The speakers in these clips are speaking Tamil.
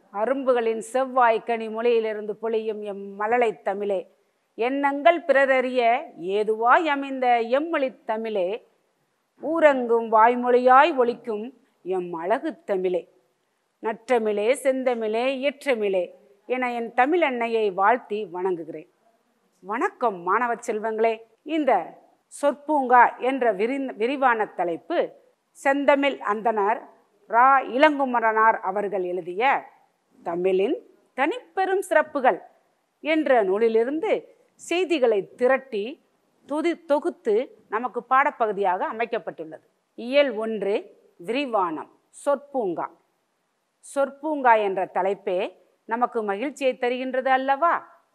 அரும்புகளின் செவ்வாய் கனி மொழியிலிருந்து பொழியும் எம் மழலைத் தமிழே எண்ணங்கள் பிறரறிய ஏதுவாய் அமைந்த எம்மொழித் தமிழே ஊரங்கும் வாய்மொழியாய் ஒலிக்கும் எம் அழகு தமிழே நற்றமிழே செந்தமிழே இயற்றமிழே என என் தமிழ் அன்னையை வாழ்த்தி வணங்குகிறேன் வணக்கம் மாணவ செல்வங்களே இந்த சொற்பூங்கா என்ற விரி விரிவான தலைப்பு செந்தமிழ் அந்தனர் ரா இளங்குமரனார் அவர்கள் எழுதிய தமிழின் தனிப்பெரும் சிறப்புகள் என்ற நூலிலிருந்து செய்திகளை திரட்டி தொதி தொகுத்து நமக்கு பாடப்பகுதியாக அமைக்கப்பட்டுள்ளது இயல் ஒன்று விரிவானம் சொற்பூங்கா சொற்பூங்கா என்ற தலைப்பே நமக்கு மகிழ்ச்சியை தருகின்றது அல்லவா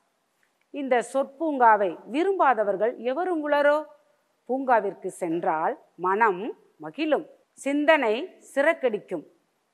இந்த சொற்பூங்காவை விரும்பாதவர்கள் எவரும் உளரோ பூங்காவிற்கு சென்றால் மனம் மகிழும் சிந்தனை சிறக்கடிக்கும்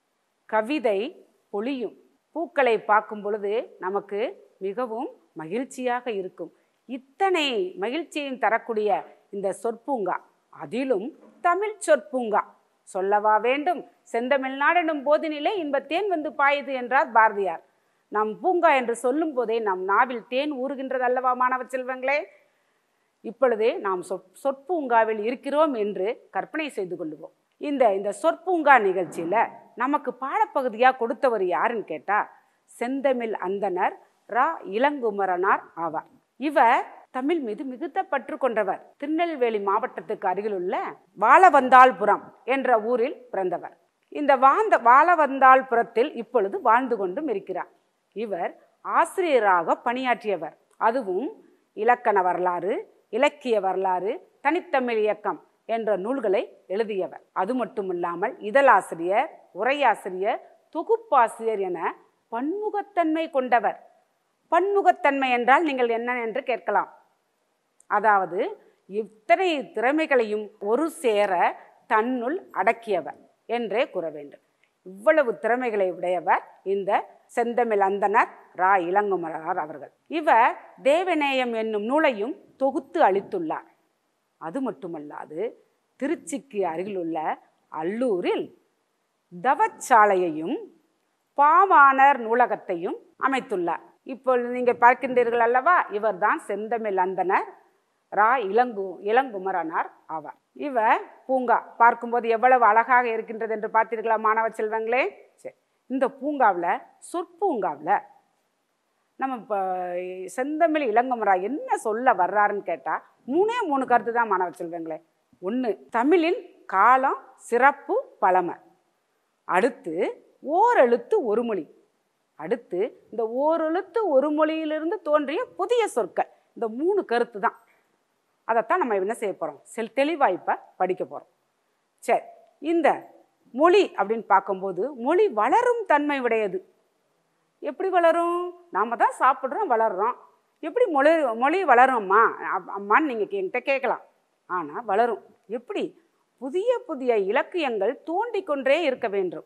கவிதை பொழியும் பூக்களை பார்க்கும் பொழுது நமக்கு மிகவும் மகிழ்ச்சியாக இருக்கும் இத்தனை மகிழ்ச்சியையும் தரக்கூடிய இந்த சொற்பூங்கா அதிலும் தமிழ் சொற்பூங்கா சொல்லவா வேண்டும் செந்தமிழ்நாடெனும் போதினிலே இன்பத்தேன் வந்து பாயுது என்றார் பாரதியார் நம் பூங்கா என்று சொல்லும் போதே நம் நாவில் தேன் ஊறுகின்றது அல்லவா மாணவ செல்வங்களே இப்பொழுது நாம் சொற் சொற்பூங்காவில் இருக்கிறோம் என்று கற்பனை செய்து கொள்ளுவோம் இந்த இந்த சொற்பூங்கா நிகழ்ச்சியில் நமக்கு பாடப்பகுதியாக கொடுத்தவர் யாருன்னு கேட்டால் செந்தமிழ் அந்தனர் ரா இளங்குமரனார் ஆவார் இவர் தமிழ் மீது மிகுந்த பற்று கொண்டவர் திருநெல்வேலி மாவட்டத்துக்கு அருகிலுள்ள வாழவந்தாள்புரம் என்ற ஊரில் பிறந்தவர் இந்த வாழ்ந்த வாழவந்தாள்புரத்தில் இப்பொழுது வாழ்ந்து கொண்டும் இருக்கிறார் இவர் ஆசிரியராக பணியாற்றியவர் அதுவும் இலக்கண வரலாறு இலக்கிய வரலாறு தனித்தமிழ் இயக்கம் என்ற நூல்களை எழுதியவர் அது மட்டுமில்லாமல் இதழாசிரியர் உரையாசிரியர் தொகுப்பாசிரியர் என பன்முகத்தன்மை கொண்டவர் பன்முகத்தன்மை என்றால் நீங்கள் என்ன என்று கேட்கலாம் அதாவது இத்தனை திறமைகளையும் ஒரு சேர தன்னுள் அடக்கியவர் என்றே கூற வேண்டும் இவ்வளவு திறமைகளை உடையவர் இந்த செந்தமிழ் அந்தனர் ரா இளங்குமரனார் அவர்கள் இவர் தேவநேயம் என்னும் நூலையும் தொகுத்து அளித்துள்ளார் அது மட்டுமல்லாது திருச்சிக்கு அருகிலுள்ள அல்லூரில் தவச்சாலையையும் பாவாணர் நூலகத்தையும் அமைத்துள்ளார் இப்பொழுது நீங்கள் பார்க்கின்றீர்கள் அல்லவா இவர்தான் செந்தமிழ் அந்தனர் ரா இளங்கு இளங்குமரனார் ஆவார் இவர் பூங்கா பார்க்கும்போது எவ்வளவு அழகாக இருக்கின்றது என்று பார்த்தீர்களா மாணவ செல்வங்களே சரி இந்த பூங்காவில் சொற்பூங்காவில் நம்ம இப்போ செந்தமிழ் இளங்குமரா என்ன சொல்ல வர்றாருன்னு கேட்டால் மூணே மூணு கருத்து தான் மாணவ செல்வங்களே ஒன்று தமிழின் காலம் சிறப்பு பழமை அடுத்து ஓரெழுத்து ஒரு மொழி அடுத்து இந்த ஓரெழுத்து ஒரு மொழியிலிருந்து தோன்றிய புதிய சொற்கள் இந்த மூணு கருத்து தான் அதைத்தான் நம்ம என்ன செய்ய போகிறோம் செல் தெளிவாக இப்போ படிக்க போகிறோம் சரி இந்த மொழி அப்படின்னு பார்க்கும்போது மொழி வளரும் தன்மை உடையது எப்படி வளரும் நாம் தான் சாப்பிட்றோம் வளர்றோம் எப்படி மொழி மொழி வளரும்மா அப்- அம்மான்னு நீங்கள் என்கிட்ட கேட்கலாம் ஆனால் வளரும் எப்படி புதிய புதிய இலக்கியங்கள் தோண்டிக்கொண்டே இருக்க வேண்டும்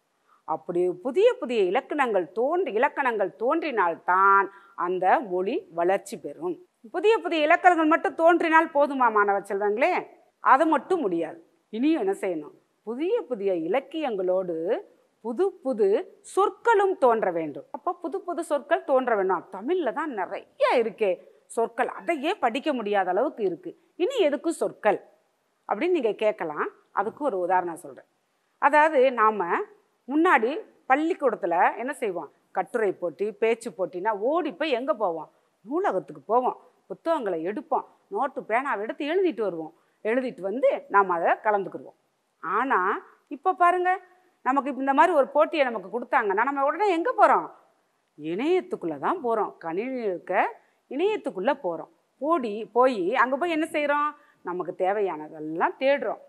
அப்படி புதிய புதிய இலக்கணங்கள் தோன்றி இலக்கணங்கள் தோன்றினால்தான் அந்த மொழி வளர்ச்சி பெறும் புதிய புதிய இலக்கணங்கள் மட்டும் தோன்றினால் போதுமா மாணவ செல்வங்களே அது மட்டும் முடியாது இனியும் என்ன செய்யணும் புதிய புதிய இலக்கியங்களோடு புது புது சொற்களும் தோன்ற வேண்டும் அப்போ புது புது சொற்கள் தோன்ற வேணும் தமிழில் தான் நிறைய இருக்கே சொற்கள் அதையே படிக்க முடியாத அளவுக்கு இருக்குது இனி எதுக்கு சொற்கள் அப்படின்னு நீங்கள் கேட்கலாம் அதுக்கு ஒரு உதாரணம் சொல்கிறேன் அதாவது நாம் முன்னாடி பள்ளிக்கூடத்தில் என்ன செய்வோம் கட்டுரை போட்டி பேச்சு போட்டினா ஓடி போய் எங்கே போவோம் நூலகத்துக்கு போவோம் புத்தகங்களை எடுப்போம் நோட்டு பேனாவை எடுத்து எழுதிட்டு வருவோம் எழுதிட்டு வந்து நாம் அதை கலந்துக்கிடுவோம் ஆனால் இப்போ பாருங்க நமக்கு இப்ப இந்த மாதிரி ஒரு போட்டியை நமக்கு கொடுத்தாங்கன்னா நம்ம உடனே எங்கே போகிறோம் இணையத்துக்குள்ளே தான் போகிறோம் கணினி இருக்க இணையத்துக்குள்ளே போகிறோம் போடி போய் அங்கே போய் என்ன செய்கிறோம் நமக்கு தேவையானதெல்லாம் தேடுறோம்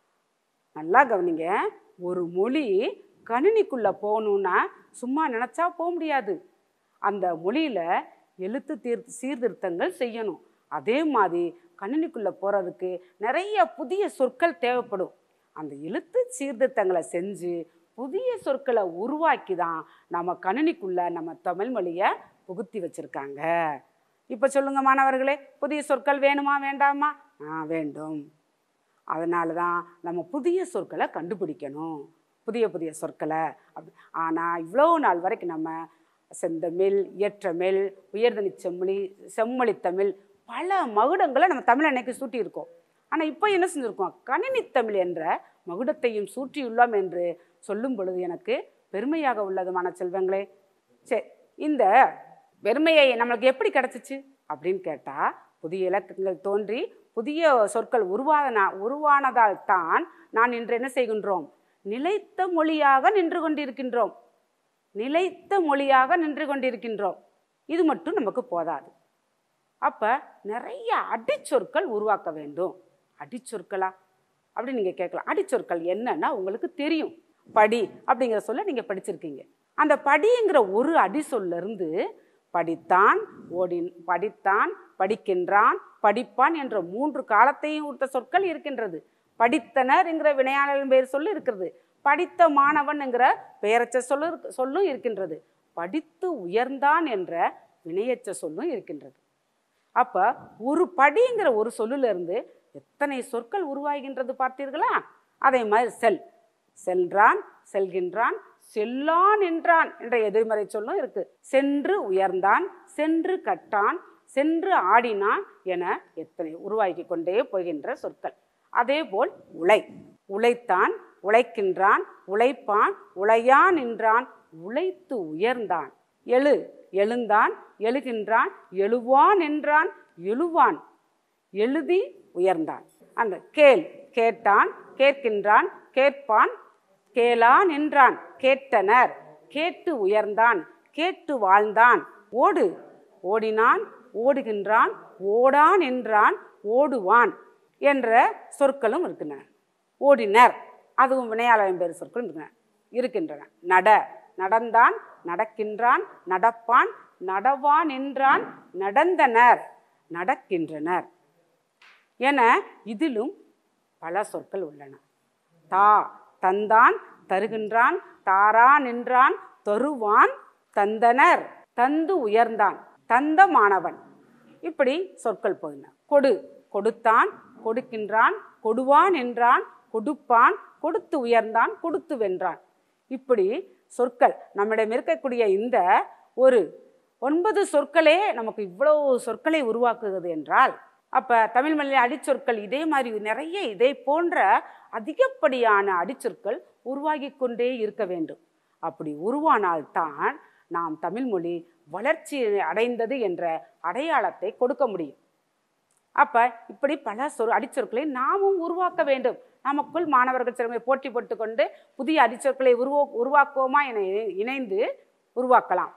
நல்லா கவனிங்க ஒரு மொழி கணினிக்குள்ளே போகணுன்னா சும்மா நினச்சா போக முடியாது அந்த மொழியில் எழுத்து தீர் சீர்திருத்தங்கள் செய்யணும் அதே மாதிரி கணினிக்குள்ளே போகிறதுக்கு நிறைய புதிய சொற்கள் தேவைப்படும் அந்த எழுத்து சீர்திருத்தங்களை செஞ்சு புதிய சொற்களை உருவாக்கி தான் நம்ம கணினிக்குள்ளே நம்ம தமிழ் மொழியை புகுத்தி வச்சுருக்காங்க இப்போ சொல்லுங்க மாணவர்களே புதிய சொற்கள் வேணுமா வேண்டாமா ஆ வேண்டும் அதனால தான் நம்ம புதிய சொற்களை கண்டுபிடிக்கணும் புதிய புதிய சொற்களை அப்படி ஆனால் இவ்வளோ நாள் வரைக்கும் நம்ம செந்தமிழ் இயற்றமிழ் உயர்தனி செம்மொழி செம்மொழி தமிழ் பல மகுடங்களை நம்ம தமிழ் அன்னைக்கு சூட்டியிருக்கோம் ஆனால் இப்போ என்ன செஞ்சுருக்கோம் கணினி தமிழ் என்ற மகுடத்தையும் சூட்டியுள்ளோம் என்று சொல்லும் பொழுது எனக்கு பெருமையாக உள்ளதுமான செல்வங்களே சரி இந்த பெருமையை நம்மளுக்கு எப்படி கிடச்சிச்சு அப்படின்னு கேட்டால் புதிய இலக்கங்கள் தோன்றி புதிய சொற்கள் உருவான உருவானதால் தான் நான் இன்று என்ன செய்கின்றோம் நிலைத்த மொழியாக நின்று கொண்டிருக்கின்றோம் நிலைத்த மொழியாக நின்று கொண்டிருக்கின்றோம் இது மட்டும் நமக்கு போதாது அப்போ நிறைய அடிச்சொற்கள் உருவாக்க வேண்டும் அடிச்சொற்களா அப்படி நீங்கள் கேட்கலாம் அடிச்சொற்கள் என்னன்னா உங்களுக்கு தெரியும் படி அப்படிங்கிற சொல்ல நீங்கள் படிச்சிருக்கீங்க அந்த படிங்கிற ஒரு அடி சொல்ல இருந்து படித்தான் ஓடி படித்தான் படிக்கின்றான் படிப்பான் என்ற மூன்று காலத்தையும் உட்ட சொற்கள் இருக்கின்றது படித்தனர் என்கிற வினையாளரின் பெயர் சொல்லு இருக்கிறது படித்த மாணவன் என்கிற பெயரச்ச சொல்லு இருக்கு- சொல்லும் இருக்கின்றது படித்து உயர்ந்தான் என்ற வினையச்ச சொல்லும் இருக்கின்றது அப்ப ஒரு படிங்கிற ஒரு சொல்லுல இருந்து எத்தனை சொற்கள் உருவாகின்றது பார்த்தீர்களா அதே மாதிரி செல் செல்றான் செல்கின்றான் செல்லான் என்றான் என்ற எதிர்மறை சொல்லும் இருக்கு சென்று உயர்ந்தான் சென்று கட்டான் சென்று ஆடினான் என எத்தனை உருவாக்கி கொண்டே போகின்ற சொற்கள் அதேபோல் உழை உழைத்தான் உழைக்கின்றான் உழைப்பான் உழையான் நின்றான் உழைத்து உயர்ந்தான் எழு எழுந்தான் எழுகின்றான் எழுவான் என்றான் எழுவான் எழுதி உயர்ந்தான் அந்த கேள் கேட்டான் கேட்கின்றான் கேட்பான் கேளான் என்றான் கேட்டனர் கேட்டு உயர்ந்தான் கேட்டு வாழ்ந்தான் ஓடு ஓடினான் ஓடுகின்றான் ஓடான் என்றான் ஓடுவான் என்ற சொற்களும் இருக்கின்றன ஓடினர் அதுவும் வினையாளரின் பேர் சொற்களும் இருக்கின்றன இருக்கின்றன நட நடந்தான் நடக்கின்றான் நடப்பான் நடவான் என்றான் நடந்தனர் நடக்கின்றனர் என இதிலும் பல சொற்கள் உள்ளன தா தந்தான் தருகின்றான் தாரான் என்றான் தருவான் தந்தனர் தந்து உயர்ந்தான் தந்த மாணவன் இப்படி சொற்கள் போயின கொடு கொடுத்தான் கொடுக்கின்றான் கொடுவான் என்றான் கொடுப்பான் கொடுத்து உயர்ந்தான் கொடுத்து வென்றான் இப்படி சொற்கள் நம்மிடம் இருக்கக்கூடிய இந்த ஒரு ஒன்பது சொற்களே நமக்கு இவ்வளவு சொற்களை உருவாக்குகிறது என்றால் அப்போ தமிழ் மொழியில் அடிச்சொற்கள் இதே மாதிரி நிறைய இதே போன்ற அதிகப்படியான அடிச்சொற்கள் உருவாகி கொண்டே இருக்க வேண்டும் அப்படி உருவானால்தான் நாம் தமிழ் மொழி வளர்ச்சி அடைந்தது என்ற அடையாளத்தை கொடுக்க முடியும் அப்ப இப்படி பல சொல் அடிச்சொற்களை நாமும் உருவாக்க வேண்டும் நமக்குள் மாணவர்கள் சிலமை போட்டி போட்டு கொண்டு புதிய அடிச்சொற்களை உருவா உருவாக்குவோமா என இணை- இணைந்து உருவாக்கலாம்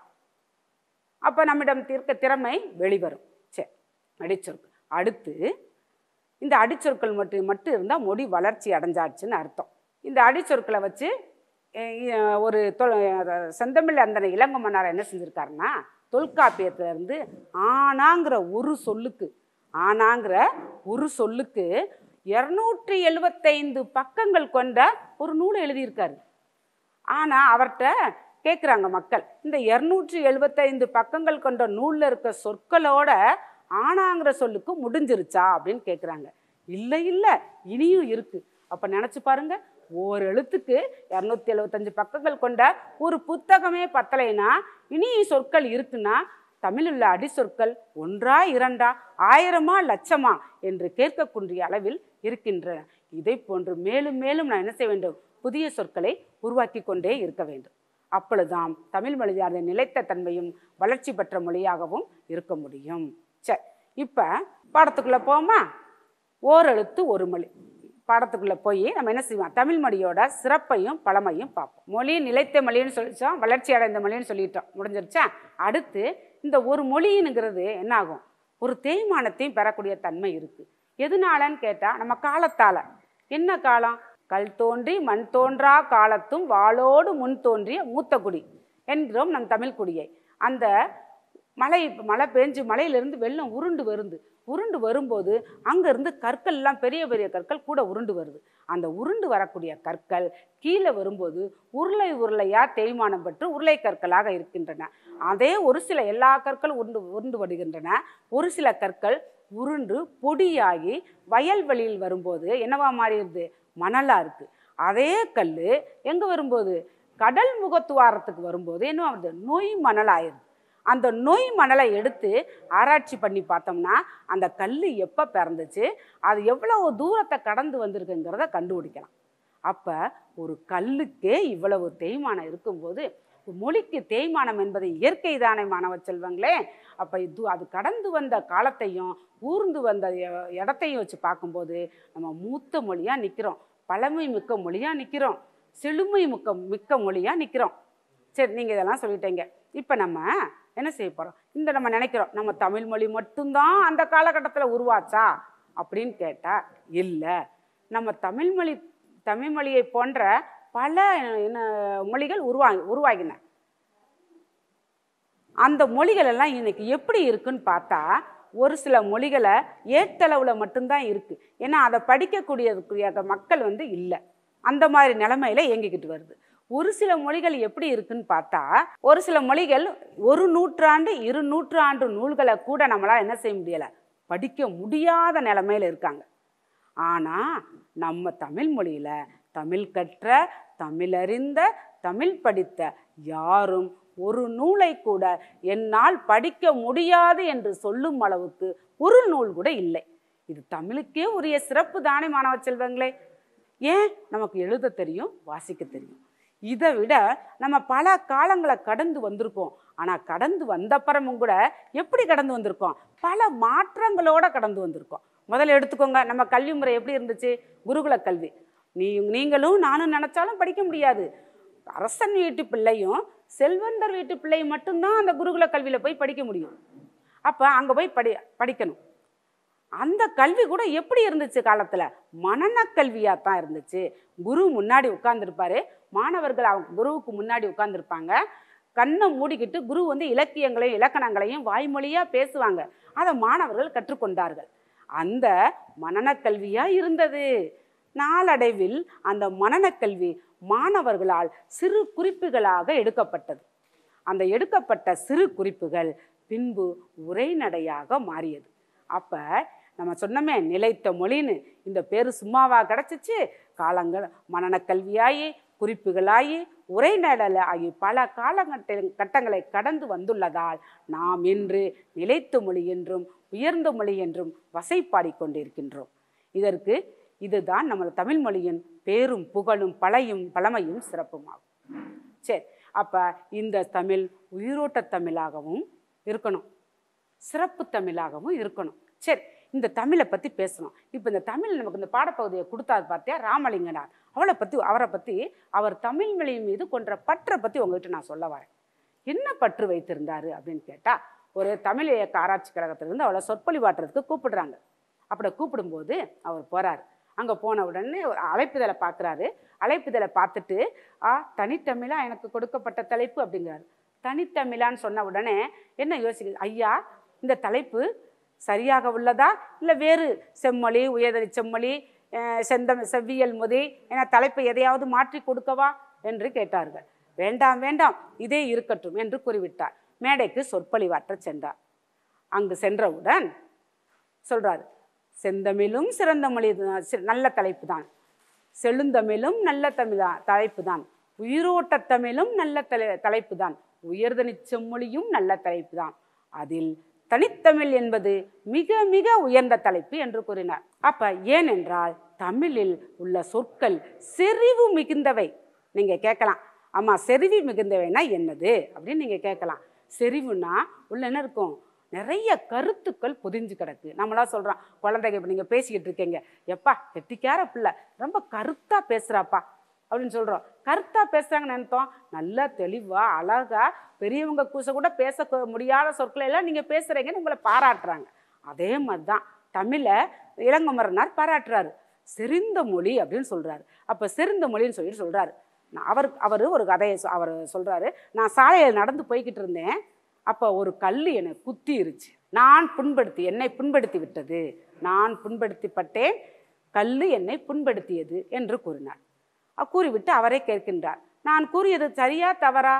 அப்ப நம்மிடம் இருக்க திறமை வெளிவரும் சரி அடிச்சொற்கள் அடுத்து இந்த அடிச்சொற்கள் மட்டும் மட்டும் இருந்தால் மொழி வளர்ச்சி அடைஞ்சாச்சுன்னு அர்த்தம் இந்த அடிச்சொற்களை வச்சு அஹ், இ- ஒரு தொல் அஹ், செந்தமிழ் அந்த இளங்க மன்னார் என்ன செஞ்சுருக்காருன்னா தொல்காப்பியத்துல இருந்து ஆனாங்கிற ஒரு சொல்லுக்கு ஆனாங்கிற ஒரு சொல்லுக்கு இரநூற்றி எழுபத்தைந்து பக்கங்கள் கொண்ட ஒரு நூலை எழுதியிருக்காரு ஆனால் அவர்கிட்ட கேட்குறாங்க மக்கள் இந்த இரநூற்றி எழுபத்தைந்து பக்கங்கள் கொண்ட நூலில் இருக்க சொற்களோட ஆனாங்கிற சொல்லுக்கு முடிஞ்சிருச்சா அப்படின்னு கேட்குறாங்க இல்லை இல்லை இனியும் இருக்கு அப்போ நினச்சி பாருங்க ஓர் எழுத்துக்கு இரநூத்தி எழுபத்தஞ்சு பக்கங்கள் கொண்ட ஒரு புத்தகமே பத்தலைனா இனி சொற்கள் இருக்குன்னா தமிழில் உள்ள அடி சொற்கள் ஒன்றா இரண்டா ஆயிரமா லட்சமா என்று கேட்கக்கூடிய அளவில் இருக்கின்றன இதை போன்று மேலும் மேலும் நான் என்ன செய்ய வேண்டும் புதிய சொற்களை உருவாக்கி கொண்டே இருக்க வேண்டும் அப்பொழுதுதான் தமிழ் மொழியானது நிலைத்த தன்மையும் வளர்ச்சி பெற்ற மொழியாகவும் இருக்க முடியும் சரி இப்போ பாடத்துக்குள்ளே போமா ஓரெழுத்து ஒரு மொழி பாடத்துக்குள்ளே போய் நம்ம என்ன செய்வோம் தமிழ் மொழியோட சிறப்பையும் பழமையும் பார்ப்போம் மொழி நிலைத்த மொழின்னு சொல்லிச்சோம் வளர்ச்சி அடைந்த மொழின்னு சொல்லிட்டோம் முடிஞ்சிருச்சா அடுத்து இந்த ஒரு மொழிங்கிறது என்ன ஆகும் ஒரு தேய்மானத்தையும் பெறக்கூடிய தன்மை இருக்குது எதனாலன்னு கேட்டால் நம்ம காலத்தால் என்ன காலம் கல் தோன்றி மண் தோன்றா காலத்தும் வாளோடு முன் தோன்றிய மூத்த குடி என்கிறோம் நம் தமிழ் குடியை அந்த மழை மழை பெஞ்சு மலையிலிருந்து வெள்ளம் உருண்டு வருது உருண்டு வரும்போது அங்கேருந்து கற்கள்லாம் பெரிய பெரிய கற்கள் கூட உருண்டு வருது அந்த உருண்டு வரக்கூடிய கற்கள் கீழே வரும்போது உருளை உருளையாக தேய்மானம் பெற்று உருளை கற்களாக இருக்கின்றன அதே ஒரு சில எல்லா கற்களும் உருண்டு உருண்டு வருகின்றன ஒரு சில கற்கள் உருண்டு பொடியாகி வயல்வெளியில் வரும்போது என்னவா மாறிடுது மணலாக இருக்குது அதே கல் எங்கே வரும்போது கடல் முகத்துவாரத்துக்கு வரும்போது என்ன ஆகுது நொய் மணல் ஆயிடுது அந்த நொய் மணலை எடுத்து ஆராய்ச்சி பண்ணி பார்த்தோம்னா அந்த கல் எப்போ பிறந்துச்சு அது எவ்வளவு தூரத்தை கடந்து வந்திருக்குங்கிறத கண்டுபிடிக்கலாம் அப்போ ஒரு கல்லுக்கே இவ்வளவு தேய்மானம் இருக்கும்போது மொழிக்கு தேய்மானம் என்பது இயற்கை தானே மாணவ செல்வங்களே அப்போ இது அது கடந்து வந்த காலத்தையும் ஊர்ந்து வந்த இ- இடத்தையும் வச்சு பார்க்கும்போது நம்ம மூத்த மொழியாக நிற்கிறோம் பழமை மிக்க மொழியாக நிற்கிறோம் செழுமை மிக்க மிக்க மொழியாக நிற்கிறோம் சரி நீங்கள் இதெல்லாம் சொல்லிட்டீங்க இப்போ நம்ம என்ன செய்ய போகிறோம் இந்த நம்ம நினைக்கிறோம் நம்ம தமிழ் மொழி மட்டும்தான் அந்த காலகட்டத்தில் உருவாச்சா அப்படின்னு கேட்டால் இல்லை நம்ம தமிழ் மொழி தமிழ் மொழியை போன்ற பல என்ன மொழிகள் உருவா உருவாகின அந்த மொழிகள் எல்லாம் இன்னைக்கு எப்படி இருக்குன்னு பார்த்தா ஒரு சில மொழிகளை ஏட்டளவில் மட்டும்தான் இருக்குது ஏன்னா அதை படிக்கக்கூடிய மக்கள் வந்து இல்லை அந்த மாதிரி நிலமையில இயங்கிக்கிட்டு வருது ஒரு சில மொழிகள் எப்படி இருக்குன்னு பார்த்தா ஒரு சில மொழிகள் ஒரு நூற்றாண்டு இரு நூற்றாண்டு நூல்களை கூட நம்மளால் என்ன செய்ய முடியலை படிக்க முடியாத நிலமையில இருக்காங்க ஆனால் நம்ம தமிழ் மொழியில் தமிழ் கற்ற தமிழறிந்த தமிழ் படித்த யாரும் ஒரு நூலை கூட என்னால் படிக்க முடியாது என்று சொல்லும் அளவுக்கு ஒரு நூல் கூட இல்லை இது தமிழுக்கே உரிய சிறப்பு தானே மாணவ செல்வங்களே ஏன் நமக்கு எழுத தெரியும் வாசிக்க தெரியும் இதை விட நம்ம பல காலங்களை கடந்து வந்திருக்கோம் ஆனால் கடந்து வந்தப்புறமும் கூட எப்படி கடந்து வந்திருக்கோம் பல மாற்றங்களோட கடந்து வந்திருக்கோம் முதல்ல எடுத்துக்கோங்க நம்ம கல்வி முறை எப்படி இருந்துச்சு குருகுல கல்வி நீ நீங்களும் நானும் நினச்சாலும் படிக்க முடியாது அரசன் வீட்டு பிள்ளையும் செல்வந்தர் வீட்டு பிள்ளையும் மட்டும்தான் அந்த குருகுல கல்வியில் போய் படிக்க முடியும் அப்போ அங்கே போய் படி படிக்கணும் அந்த கல்வி கூட எப்படி இருந்துச்சு காலத்தில் மனன கல்வியாக தான் இருந்துச்சு குரு முன்னாடி உட்கார்ந்துருப்பாரு மாணவர்கள் அவங்க குருவுக்கு முன்னாடி உட்கார்ந்துருப்பாங்க கண்ணை மூடிக்கிட்டு குரு வந்து இலக்கியங்களையும் இலக்கணங்களையும் வாய்மொழியாக பேசுவாங்க அதை மாணவர்கள் கற்றுக்கொண்டார்கள் அந்த மனநக்கல்வியாக இருந்தது நாளடைவில் அந்த மனநக்கல்வி மாணவர்களால் சிறு குறிப்புகளாக எடுக்கப்பட்டது அந்த எடுக்கப்பட்ட சிறு குறிப்புகள் பின்பு உரைநடையாக மாறியது அப்போ நம்ம சொன்னோமே நிலைத்த மொழின்னு இந்த பேர் சும்மாவா கிடச்சிச்சு காலங்கள் மனநக்கல்வியாகி குறிப்புகளாகி உரைநடல் ஆகி பல காலகட்ட கட்டங்களை கடந்து வந்துள்ளதால் நாம் இன்று நிலைத்த மொழி என்றும் உயர்ந்த மொழி என்றும் வசைப்பாடிக் கொண்டிருக்கின்றோம் இதற்கு இதுதான் நம்ம தமிழ் மொழியின் பேரும் புகழும் பழையும் பழமையும் சிறப்புமாகும் சரி அப்போ இந்த தமிழ் உயிரோட்ட தமிழாகவும் இருக்கணும் சிறப்பு தமிழாகவும் இருக்கணும் சரி இந்த தமிழை பற்றி பேசணும் இப்போ இந்த தமிழ் நமக்கு இந்த பாடப்பகுதியை கொடுத்தாரு பார்த்தியா ராமலிங்கனார் அவளை பற்றி அவரை பற்றி அவர் தமிழ் மொழி மீது கொன்ற பற்றை பற்றி உங்ககிட்ட நான் சொல்ல வரேன் என்ன பற்று வைத்திருந்தாரு அப்படின்னு கேட்டால் ஒரு தமிழ் இயக்க ஆராய்ச்சி கழகத்திலிருந்து அவளை சொற்பொழிவாட்டுறதுக்கு கூப்பிடுறாங்க அப்படி கூப்பிடும்போது அவர் போகிறார் அங்கே போன உடனே ஒரு அழைப்புதலை பார்க்குறாரு அழைப்புதலை பார்த்துட்டு ஆ தனித்தமிழா எனக்கு கொடுக்கப்பட்ட தலைப்பு அப்படிங்கிறாரு தனித்தமிழான்னு சொன்ன உடனே என்ன யோசிக்குது ஐயா இந்த தலைப்பு சரியாக உள்ளதா இல்லை வேறு செம்மொழி உயர்தனி செம்மொழி அஹ், செந்தம் செவ்வியல் மொழி என தலைப்பை எதையாவது மாற்றி கொடுக்கவா என்று கேட்டார்கள் வேண்டாம் வேண்டாம் இதே இருக்கட்டும் என்று கூறிவிட்டார் மேடைக்கு சொற்பொழிவாற்ற சென்றார் அங்கு சென்றவுடன் சொல்றாரு செந்தமிழும் சிறந்த மொழி தான், சி- நல்ல தலைப்பு தான் செழுந்தமிழும் நல்ல தமிழா தலைப்பு தான் உயிரோட்ட தமிழும் நல்ல தலை தலைப்பு தான் உயர்தனி செம்மொழியும் நல்ல தலைப்பு தான் அதில் தனித்தமிழ் என்பது மிக மிக உயர்ந்த தலைப்பு என்று கூறினார் அப்ப ஏனென்றால் தமிழில் உள்ள சொற்கள் செறிவு மிகுந்தவை நீங்க கேட்கலாம் ஆமா செறிவு மிகுந்தவைனா என்னது அப்படின்னு நீங்க கேட்கலாம் செறிவுனா உள்ள என்ன இருக்கும் நிறைய கருத்துக்கள் பொதிஞ்சு கிடக்கு நம்மளா சொல்கிறோம் குழந்தைங்க இப்போ நீங்கள் பேசிக்கிட்டு இருக்கீங்க எப்பா கெட்டிக்கார பிள்ளை ரொம்ப கருத்தாக பேசுகிறாப்பா அப்படின்னு சொல்கிறோம் கருத்தாக பேசுகிறாங்கன்னு நினைத்தோம் நல்லா தெளிவாக அழகாக பெரியவங்க கூச கூட பேச கு- முடியாத சொற்களை எல்லாம் நீங்கள் பேசுகிறீங்கன்னு உங்களை பாராட்டுறாங்க அதே மாதிரி தான் தமிழை இளங்குமரனார் பாராட்டுறாரு செறிந்த மொழி அப்படின்னு சொல்கிறாரு அப்போ செறிந்த மொழின்னு சொல்லிட்டு சொல்கிறாரு அவர் அவர் ஒரு கதையை சொ- அவர் சொல்கிறாரு நான் சாலையில் நடந்து போய்கிட்டு இருந்தேன் அப்போ ஒரு கல் என்னை குத்திருச்சு நான் புண்படுத்தி என்னை புண்படுத்தி விட்டது நான் புண்படுத்திப்பட்டேன் கல் என்னை புண்படுத்தியது என்று கூறினார் அ- கூறிவிட்டு அவரே கேட்கின்றார் நான் கூறியது சரியா தவறா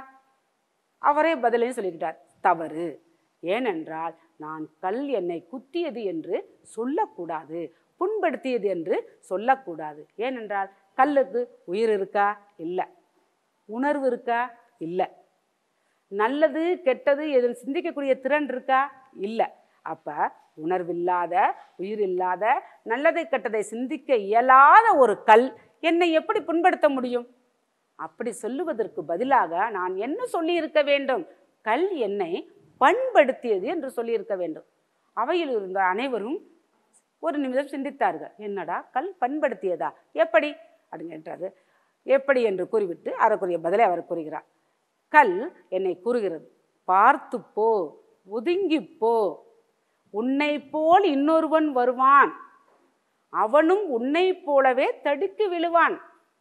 அவரே பதிலையும் சொல்லிக்கிட்டார் தவறு ஏனென்றால் நான் கல் என்னை குத்தியது என்று சொல்லக்கூடாது புண்படுத்தியது என்று சொல்லக்கூடாது ஏனென்றால் கல்லுக்கு உயிர் இருக்கா இல்லை உணர்வு இருக்கா இல்லை நல்லது கெட்டது எது சிந்திக்கக்கூடிய திறன் இருக்கா இல்லை அப்ப உணர்வில்லாத உயிர் இல்லாத நல்லதை கெட்டதை சிந்திக்க இயலாத ஒரு கல் என்னை எப்படி புண்படுத்த முடியும் அப்படி சொல்லுவதற்கு பதிலாக நான் என்ன சொல்லியிருக்க வேண்டும் கல் என்னை பண்படுத்தியது என்று சொல்லியிருக்க வேண்டும் அவையில் இருந்த அனைவரும் ஒரு நிமிடம் சிந்தித்தார்கள் என்னடா கல் பண்படுத்தியதா எப்படி அப்படின்னு கேட்டாரு எப்படி என்று கூறிவிட்டு அதற்குரிய பதிலை அவர் கூறுகிறார் கல் என்னை கூறுகிறது பார்த்து போ ஒதுங்கி போ உன்னை போல் இன்னொருவன் வருவான் அவனும் உன்னை போலவே தடுக்கி விழுவான்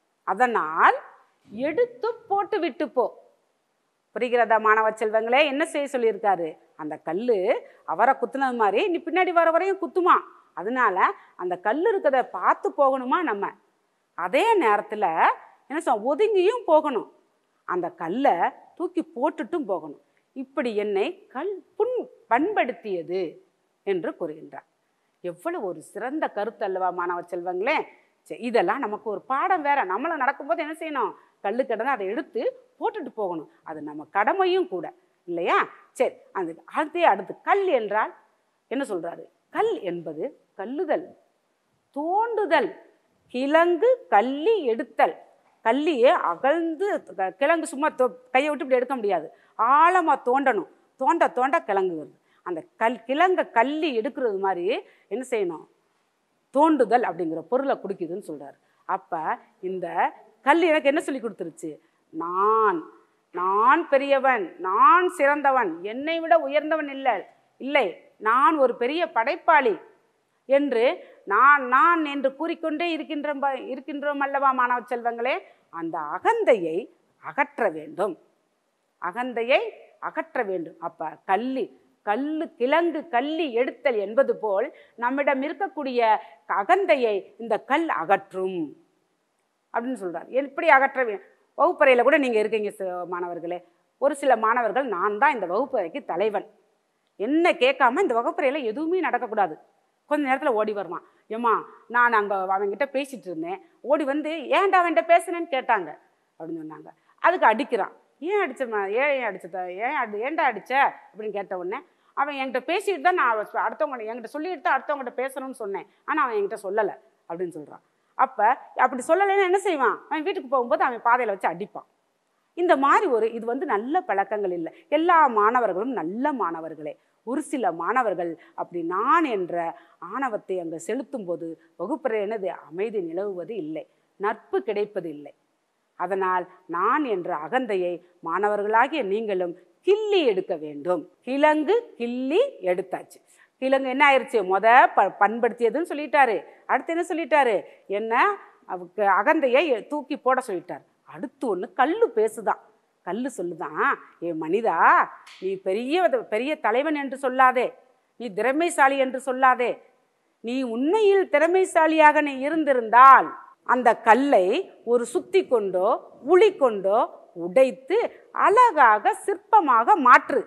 அதனால் எடுத்து போட்டு விட்டு போ புரிகிறதா மாணவ செல்வங்களே என்ன செய்ய சொல்லியிருக்காரு அந்த கல் அவரை குத்துனது மாதிரி நீ பின்னாடி வர வரையும் குத்துமா அதனால அந்த கல் இருக்கிறத பார்த்து போகணுமா நம்ம அதே நேரத்தில் என்ன சொல் ஒதுங்கியும் போகணும் அந்த கல்லை தூக்கி போட்டுட்டும் போகணும் இப்படி என்னை கல் புண் பண்படுத்தியது என்று கூறுகின்றார் எவ்வளவு ஒரு சிறந்த கருத்து அல்லவா மாணவ செல்வங்களே சரி இதெல்லாம் நமக்கு ஒரு பாடம் வேற நம்மளும் நடக்கும்போது என்ன செய்யணும் கல்லு கிடந்து அதை எடுத்து போட்டுட்டு போகணும் அது நம்ம கடமையும் கூட இல்லையா சரி அந்த அடுத்தே அடுத்து கல் என்றால் என்ன சொல்றாரு கல் என்பது கல்லுதல் தோண்டுதல் கிழங்கு கள்ளி எடுத்தல் கள்ளியை அகழ்ந்து க- கிழங்கு சும்மா தொ கையை விட்டு இப்படி எடுக்க முடியாது ஆழமாக தோண்டணும் தோண்ட தோண்ட கிழங்கு வருது அந்த கல் கிழங்கை கள்ளி எடுக்கிறது மாதிரி என்ன செய்யணும் தோண்டுதல் அப்படிங்கிற பொருளை குடிக்குதுன்னு சொல்றாரு அப்போ இந்த கல் எனக்கு என்ன சொல்லி கொடுத்துருச்சு நான் நான் பெரியவன் நான் சிறந்தவன் என்னை விட உயர்ந்தவன் இல்லை இல்லை நான் ஒரு பெரிய படைப்பாளி என்று நான் நான் என்று கூறிக்கொண்டே இருக்கின்ற இருக்கின்றோம் அல்லவா மாணவ செல்வங்களே அந்த அகந்தையை அகற்ற வேண்டும் அகந்தையை அகற்ற வேண்டும் அப்ப கள்ளி கல்லு கிழங்கு கள்ளி எடுத்தல் என்பது போல் நம்மிடம் இருக்கக்கூடிய அகந்தையை இந்த கல் அகற்றும் அப்படின்னு சொல்றார் எப்படி அகற்ற வே- வகுப்பறையில கூட நீங்க இருக்கீங்க ச- மாணவர்களே ஒரு சில மாணவர்கள் நான் தான் இந்த வகுப்பறைக்கு தலைவன் என்ன கேட்காம இந்த வகுப்பறையில எதுவுமே நடக்கக்கூடாது கொஞ்ச நேரத்துல ஓடி வருவான் ஏம்மா நான் அங்க அவன்கிட்ட பேசிட்டு இருந்தேன் ஓடி வந்து ஏன்டா அவன்கிட்ட பேசுனேன்னு கேட்டாங்க அப்படின்னு சொன்னாங்க அதுக்கு அடிக்கிறான் ஏன் அடிச்சம்மா ஏன் ஏன் அடிச்சத ஏன் அடி ஏன்டா அடிச்ச அப்படின்னு கேட்ட உடனே அவன் என்கிட்ட பேசிட்டு தான் நான் அவ- அடுத்தவங்க என்கிட்ட சொல்லிட்டு தான் அடுத்தவங்ககிட்ட பேசணும்னு சொன்னேன் ஆனால் அவன் என்கிட்ட சொல்லலை அப்படின்னு சொல்கிறான் அப்போ அப்படி சொல்லலைன்னா என்ன செய்வான் அவன் வீட்டுக்கு போகும்போது அவன் பாதையில் வச்சு அடிப்பான் இந்த மாதிரி ஒரு இது வந்து நல்ல பழக்கங்கள் இல்லை எல்லா மாணவர்களும் நல்ல மாணவர்களே ஒரு சில மாணவர்கள் அப்படி நான் என்ற ஆணவத்தை அங்கே செலுத்தும் போது வகுப்பறை என்னது அமைதி நிலவுவது இல்லை நட்பு கிடைப்பது இல்லை அதனால் நான் என்ற அகந்தையை மாணவர்களாகிய நீங்களும் கிள்ளி எடுக்க வேண்டும் கிழங்கு கிள்ளி எடுத்தாச்சு கிழங்கு என்ன ஆயிடுச்சு முத ப பண்படுத்தியதுன்னு சொல்லிட்டாரு அடுத்து என்ன சொல்லிட்டாரு என்ன அவக்கு அகந்தையை எ- தூக்கி போட சொல்லிட்டார் அடுத்து ஒன்று கல்லு பேசுதான் கல்லு சொல்லுதான் ஏ மனிதா நீ பெரிய பெரிய தலைவன் என்று சொல்லாதே நீ திறமைசாலி என்று சொல்லாதே நீ உண்மையில் திறமைசாலியாக நீ இருந்திருந்தால் அந்த கல்லை ஒரு சுத்தி கொண்டோ உளி கொண்டோ உடைத்து அழகாக சிற்பமாக மாற்று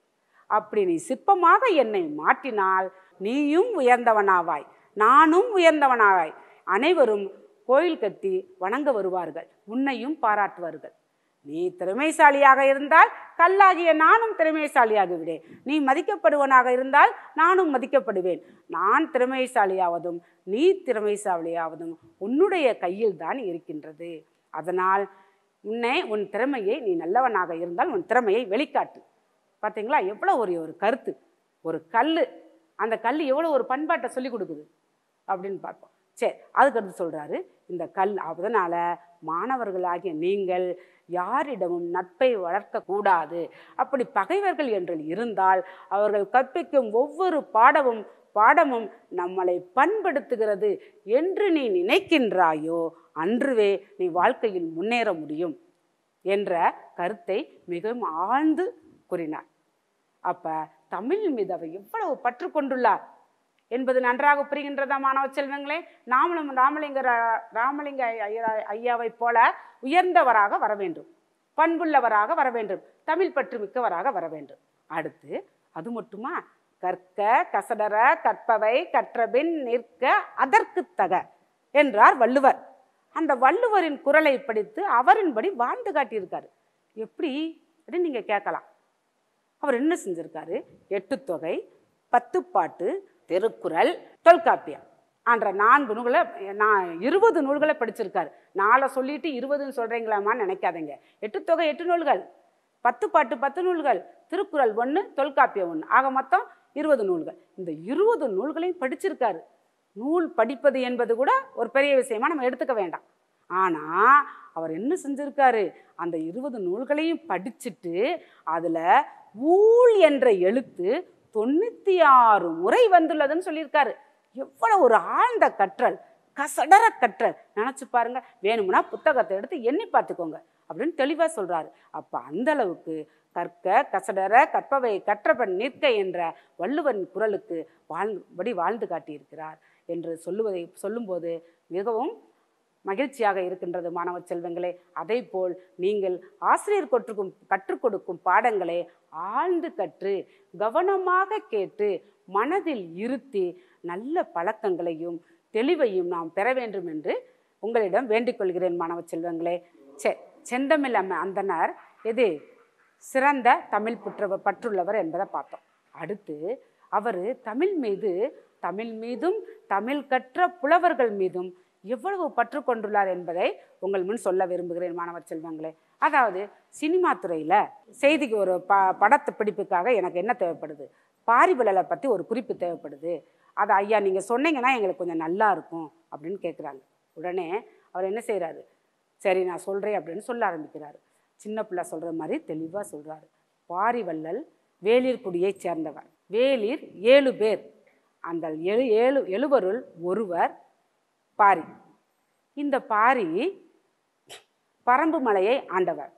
அப்படி நீ சிற்பமாக என்னை மாற்றினால் நீயும் உயர்ந்தவனாவாய் நானும் உயர்ந்தவனாவாய் அனைவரும் கோயில் கட்டி வணங்க வருவார்கள் உன்னையும் பாராட்டுவார்கள் நீ திறமைசாலியாக இருந்தால் கல்லாகிய நானும் திறமைசாலியாகி விடேன் நீ மதிக்கப்படுவனாக இருந்தால் நானும் மதிக்கப்படுவேன் நான் திறமைசாலியாவதும் நீ திறமைசாலியாவதும் உன்னுடைய கையில் தான் இருக்கின்றது அதனால் உன்னை உன் திறமையை நீ நல்லவனாக இருந்தால் உன் திறமையை வெளிக்காட்டு பார்த்தீங்களா எவ்வளோ ஒரு ஒரு கருத்து ஒரு கல் அந்த கல் எவ்வளோ ஒரு பண்பாட்டை சொல்லி கொடுக்குது அப்படின்னு பார்ப்போம் சரி அதுக்கடுத்து சொல்கிறாரு இந்த கல் அதனால் மாணவர்களாகிய நீங்கள் யாரிடமும் நட்பை வளர்க்கக்கூடாது அப்படி பகைவர்கள் என்று இருந்தால் அவர்கள் கற்பிக்கும் ஒவ்வொரு பாடமும் பாடமும் நம்மளை பண்படுத்துகிறது என்று நீ நினைக்கின்றாயோ அன்றுவே நீ வாழ்க்கையில் முன்னேற முடியும் என்ற கருத்தை மிகவும் ஆழ்ந்து கூறினார் அப்ப தமிழ் மீது அவர் எவ்வளவு பற்று கொண்டுள்ளார் என்பது நன்றாக புரிகின்றதா மாணவ செல்வங்களே நாமளும் ராமலிங்க ரா- ராமலிங்க ஐயா ஐயாவை போல உயர்ந்தவராக வர வேண்டும் பண்புள்ளவராக வர வேண்டும் தமிழ் பற்று மிக்கவராக வர வேண்டும் அடுத்து அது மட்டுமா கற்க கசடர கற்பவை கற்றபின் நிற்க அதற்கு தக என்றார் வள்ளுவர் அந்த வள்ளுவரின் குரலை படித்து அவரின்படி வாழ்ந்து காட்டியிருக்காரு எப்படி அப்படின்னு நீங்கள் கேட்கலாம் அவர் என்ன செஞ்சிருக்காரு எட்டுத்தொகை பத்துப்பாட்டு திருக்குறள் தொல்காப்பியம் என்ற நான்கு நூல்களை நான் இருபது நூல்களை படிச்சிருக்காரு நாளை சொல்லிட்டு இருபதுன்னு சொல்கிறீங்களாமான்னு நினைக்காதீங்க எட்டுத்தொகை எட்டு நூல்கள் பத்து பாட்டு பத்து நூல்கள் திருக்குறள் ஒன்று தொல்காப்பியம் ஒன்று ஆக மொத்தம் இருபது நூல்கள் இந்த இருபது நூல்களையும் படிச்சிருக்காரு நூல் படிப்பது என்பது கூட ஒரு பெரிய விஷயமா நம்ம எடுத்துக்க வேண்டாம் ஆனால் அவர் என்ன செஞ்சிருக்காரு அந்த இருபது நூல்களையும் படிச்சுட்டு அதில் ஊழ் என்ற எழுத்து தொண்ணூற்றி ஆறு முறை வந்துள்ளதுன்னு சொல்லியிருக்காரு எவ்வளவு ஒரு ஆழ்ந்த கற்றல் கசடர கற்றல் நினச்சி பாருங்க வேணும்னா புத்தகத்தை எடுத்து எண்ணி பார்த்துக்கோங்க அப்படின்னு தெளிவாக சொல்கிறாரு அப்போ அந்த அளவுக்கு கற்க கசடர கற்பவை கற்றவன் நிற்க என்ற வள்ளுவன் குரலுக்கு வாழ்படி வாழ்ந்து காட்டியிருக்கிறார் என்று சொல்லுவதை சொல்லும்போது மிகவும் மகிழ்ச்சியாக இருக்கின்றது மாணவ செல்வங்களே அதே போல் நீங்கள் ஆசிரியர் கொற்றுக்கும் கற்றுக் கொடுக்கும் பாடங்களை ஆழ்ந்து கற்று கவனமாக கேட்டு மனதில் இருத்தி நல்ல பழக்கங்களையும் தெளிவையும் நாம் பெற வேண்டும் என்று உங்களிடம் வேண்டிக் கொள்கிறேன் மாணவ செல்வங்களே செ செந்தமிழ் அம்ம அந்தனர் எது சிறந்த தமிழ் புற்ற பற்றுள்ளவர் என்பதை பார்த்தோம் அடுத்து அவர் தமிழ் மீது தமிழ் மீதும் தமிழ் கற்ற புலவர்கள் மீதும் எவ்வளவு பற்று கொண்டுள்ளார் என்பதை உங்கள் முன் சொல்ல விரும்புகிறேன் மாணவர் செல்வங்களே அதாவது சினிமா துறையில் செய்திக்கு ஒரு ப படத்தை பிடிப்புக்காக எனக்கு என்ன தேவைப்படுது பாரிவிழலை பற்றி ஒரு குறிப்பு தேவைப்படுது அதை ஐயா நீங்கள் சொன்னீங்கன்னா எங்களுக்கு கொஞ்சம் நல்லா இருக்கும் அப்படின்னு கேட்குறாங்க உடனே அவர் என்ன செய்கிறாரு சரி நான் சொல்கிறேன் அப்படின்னு சொல்ல ஆரம்பிக்கிறாரு சின்ன பிள்ளை சொல்கிற மாதிரி தெளிவாக சொல்கிறாரு பாரிவள்ளல் வேளிர் குடியைச் சேர்ந்தவர் வேளிர் ஏழு பேர் அந்த எழு ஏழு எழுவருள் ஒருவர் பாரி இந்த பாரி பரம்பு மலையை ஆண்டவர்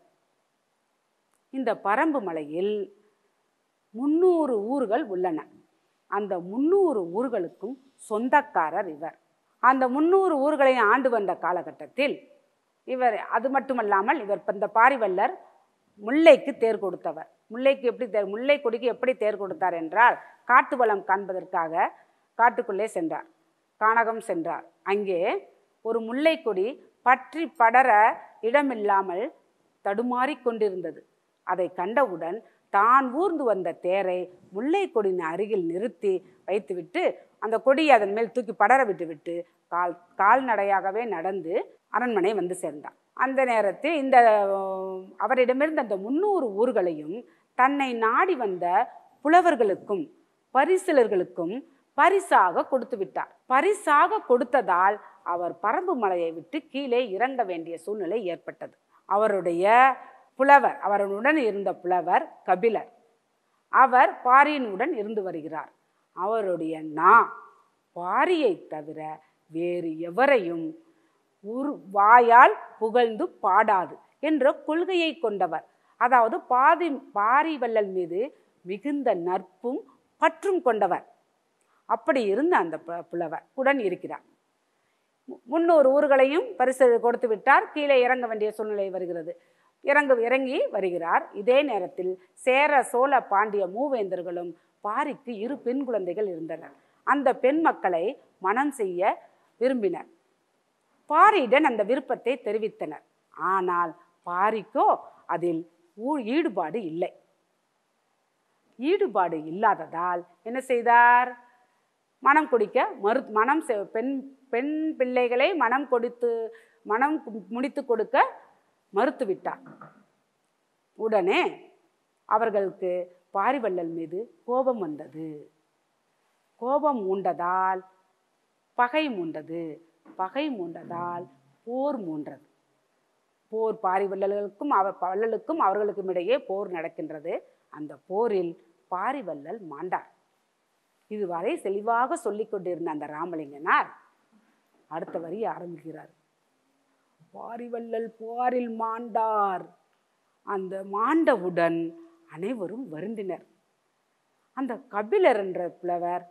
இந்த பரம்பு மலையில் முந்நூறு ஊர்கள் உள்ளன அந்த முந்நூறு ஊர்களுக்கும் சொந்தக்காரர் இவர் அந்த முந்நூறு ஊர்களை ஆண்டு வந்த காலகட்டத்தில் இவர் அது மட்டுமல்லாமல் இவர் இந்த பாரிவல்லர் முல்லைக்கு தேர் கொடுத்தவர் முல்லைக்கு எப்படி தேர் முல்லை கொடிக்கு எப்படி தேர் கொடுத்தார் என்றால் காட்டு வளம் காண்பதற்காக காட்டுக்குள்ளே சென்றார் கானகம் சென்றார் அங்கே ஒரு முல்லை கொடி பற்றி படர இடமில்லாமல் தடுமாறிக் கொண்டிருந்தது அதை கண்டவுடன் தான் ஊர்ந்து வந்த தேரை முல்லை கொடியின் அருகில் நிறுத்தி வைத்துவிட்டு அந்த கொடியை அதன் மேல் தூக்கி படர விட்டுவிட்டு கால் கால்நடையாகவே நடந்து அரண்மனை வந்து சேர்ந்தார் அந்த நேரத்தில் இந்த அஹ், அவரிடமிருந்த அந்த முந்நூறு ஊர்களையும் தன்னை நாடி வந்த புலவர்களுக்கும் பரிசிலர்களுக்கும் பரிசாக கொடுத்து விட்டார் பரிசாக கொடுத்ததால் அவர் பரம்பு மலையை விட்டு கீழே இறங்க வேண்டிய சூழ்நிலை ஏற்பட்டது அவருடைய புலவர் அவருடன் இருந்த புலவர் கபிலர் அவர் பாரியினுடன் இருந்து வருகிறார் அவருடைய நா பாரியை தவிர வேறு எவரையும் உரு வாயால் புகழ்ந்து பாடாது என்ற கொள்கையை கொண்டவர் அதாவது பாதி பாரிவள்ளல் மீது மிகுந்த நட்பும் பற்றும் கொண்டவர் அப்படி இருந்த அந்த பு- புலவர் உடன் இருக்கிறார் மு- முன்னூறு ஊர்களையும் பரிசு கொடுத்து விட்டார் கீழே இறங்க வேண்டிய சூழ்நிலை வருகிறது இறங்கு இறங்கி வருகிறார் இதே நேரத்தில் சேர சோழ பாண்டிய மூவேந்தர்களும் பாரிக்கு இரு பெண் குழந்தைகள் இருந்தனர் அந்த பெண் மக்களை மனம் செய்ய விரும்பினர் பாரியுடன் அந்த விருப்பத்தை தெரிவித்தனர் ஆனால் பாரிக்கோ அதில் ஊ- ஈடுபாடு இல்லை ஈடுபாடு இல்லாததால் என்ன செய்தார் மனம் குடிக்க மறு மனம் செ- பெண் பெண் பிள்ளைகளை மனம் கொடுத்து மனம் கு- முடித்து கொடுக்க மறுத்து விட்டார் உடனே அவர்களுக்கு பாரிவள்ளல் மீது கோபம் வந்தது கோபம் மூண்டதால் பகை மூண்டது பகை மூண்டதால் போர் மூண்டது போர் பாரிவள்ளலுக்கும் அவ வள்ளலுக்கும் அவர்களுக்கும் இடையே போர் நடக்கின்றது அந்த போரில் பாரிவள்ளல் மாண்டார் இதுவரை தெளிவாக சொல்லிக் கொண்டிருந்த அந்த ராமலிங்கனார் அடுத்த வரி ஆரம்பிக்கிறார் பாரிவள்ளல் போரில் மாண்டார் அந்த மாண்டவுடன் அனைவரும் வருந்தினர் அந்த கபிலர் என்ற புலவர்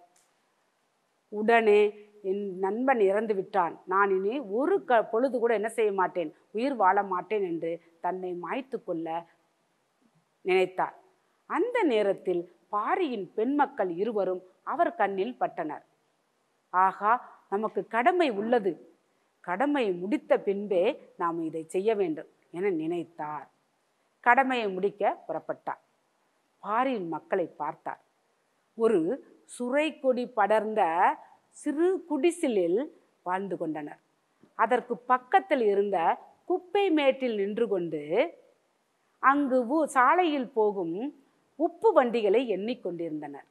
உடனே என் நண்பன் இறந்து விட்டான் நான் இனி ஒரு க பொழுது கூட என்ன செய்ய மாட்டேன் உயிர் வாழ மாட்டேன் என்று தன்னை மாய்த்து கொள்ள நினைத்தார் அந்த நேரத்தில் பாரியின் பெண் மக்கள் இருவரும் அவர் கண்ணில் பட்டனர் ஆகா நமக்கு கடமை உள்ளது கடமையை முடித்த பின்பே நாம் இதை செய்ய வேண்டும் என நினைத்தார் கடமையை முடிக்க புறப்பட்டார் பாரியின் மக்களை பார்த்தார் ஒரு சுரை கொடி படர்ந்த சிறு குடிசிலில் வாழ்ந்து கொண்டனர் அதற்கு பக்கத்தில் இருந்த குப்பை மேட்டில் நின்று கொண்டு அங்கு ஊ சாலையில் போகும் உப்பு வண்டிகளை எண்ணிக்கொண்டிருந்தனர்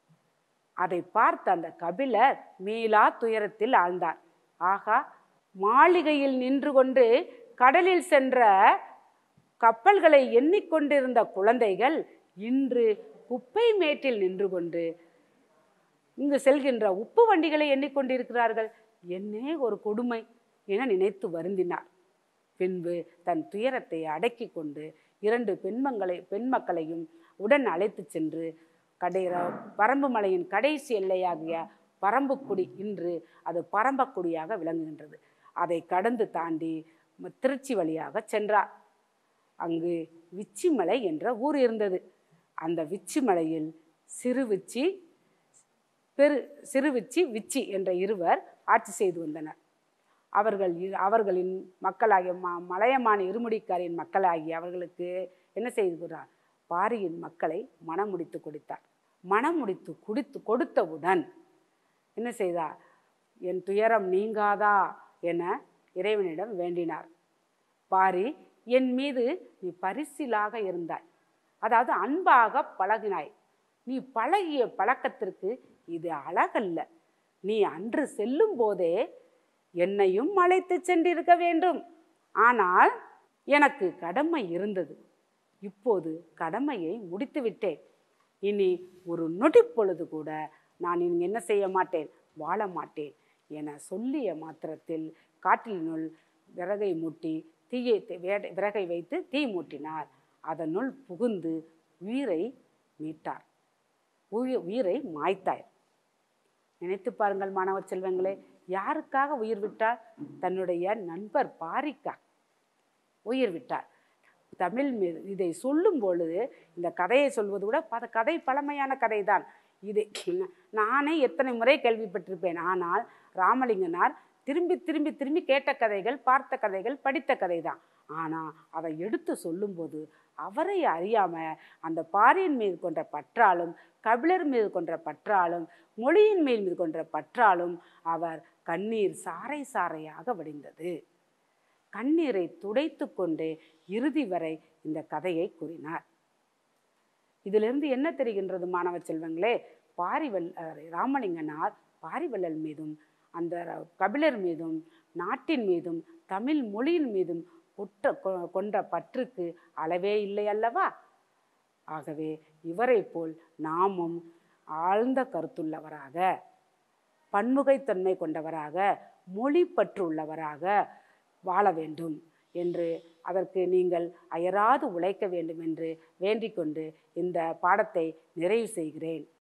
அதை பார்த்த அந்த கபிலர் மீளா துயரத்தில் ஆழ்ந்தார் ஆகா மாளிகையில் நின்று கொண்டு கடலில் சென்ற கப்பல்களை எண்ணிக்கொண்டிருந்த குழந்தைகள் இன்று குப்பை மேட்டில் நின்று கொண்டு இங்கு செல்கின்ற உப்பு வண்டிகளை எண்ணிக்கொண்டிருக்கிறார்கள் என்னே ஒரு கொடுமை என நினைத்து வருந்தினார் பின்பு தன் துயரத்தை அடக்கி கொண்டு இரண்டு பெண்மங்களை பெண் மக்களையும் உடன் அழைத்து சென்று கடை பரம்பு மலையின் கடைசி எல்லையாகிய பரம்புக்குடி இன்று அது பரம்பக்குடியாக விளங்குகின்றது அதை கடந்து தாண்டி ம- திருச்சி வழியாக சென்றார் அங்கு விச்சிமலை என்ற ஊர் இருந்தது அந்த விச்சிமலையில் சிறுவிச்சி பெரு சிறுவிச்சி விச்சி என்ற இருவர் ஆட்சி செய்து வந்தனர் அவர்கள் இரு- அவர்களின் மக்களாகிய ம மலையமான இருமுடிக்காரின் மக்களாகிய அவர்களுக்கு என்ன செய்கிறார் பாரியின் மக்களை மனம் முடித்து கொடுத்தார் மனம் முடித்து குடித்து கொடுத்தவுடன் என்ன செய்தார் என் துயரம் நீங்காதா என இறைவனிடம் வேண்டினார் பாரி என் மீது நீ பரிசிலாக இருந்தாய் அதாவது அன்பாக பழகினாய் நீ பழகிய பழக்கத்திற்கு இது அழகல்ல நீ அன்று செல்லும் போதே என்னையும் அழைத்து சென்றிருக்க வேண்டும் ஆனால் எனக்கு கடமை இருந்தது இப்போது கடமையை முடித்து விட்டேன் இனி ஒரு நொடி பொழுது கூட நான் இனி என்ன செய்ய மாட்டேன் வாழ மாட்டேன் என சொல்லிய மாத்திரத்தில் காற்றினுள் விறகை மூட்டி தீயை தி- வேட- விறகை வைத்து தீ மூட்டினார் அதனுள் புகுந்து உயிரை மீட்டார் உயி- உயிரை மாய்த்தார் நினைத்து பாருங்கள் மாணவ செல்வங்களே யாருக்காக உயிர் விட்டார் தன்னுடைய நண்பர் பாரிக்கா உயிர் விட்டார் தமிழ் மீது இதை சொல்லும் பொழுது இந்த கதையை சொல்வது கூட பத கதை பழமையான கதை தான் இது நானே எத்தனை முறை கேள்விப்பட்டிருப்பேன் ஆனால் ராமலிங்கனார் திரும்பி திரும்பி திரும்பி கேட்ட கதைகள் பார்த்த கதைகள் படித்த கதை தான் ஆனால் அதை எடுத்து சொல்லும்போது அவரை அறியாம அந்த பாரியின் மீது கொண்ட பற்றாலும் கபிலர் மீது கொண்ட பற்றாலும் மொழியின் மேல் மீது கொண்ட பற்றாலும் அவர் கண்ணீர் சாறை சாறையாக வடிந்தது கண்ணீரை துடைத்து கொண்டு இறுதி வரை இந்த கதையை கூறினார் இதிலிருந்து என்ன தெரிகின்றது மாணவ செல்வங்களே பாரிவல் அஹ், ராமலிங்கனார் பாரிவள்ளல் மீதும் அந்த ர- கபிலர் மீதும் நாட்டின் மீதும் தமிழ் மொழியின் மீதும் கொட்ட கொ- கொண்ட பற்றுக்கு அளவே இல்லை அல்லவா ஆகவே இவரைப் போல் நாமும் ஆழ்ந்த கருத்துள்ளவராக பன்முகைத்தன்மை கொண்டவராக மொழி பற்று உள்ளவராக வாழ வேண்டும் என்று அதற்கு நீங்கள் அயராது உழைக்க வேண்டும் என்று வேண்டிக் கொண்டு இந்த பாடத்தை நிறைவு செய்கிறேன்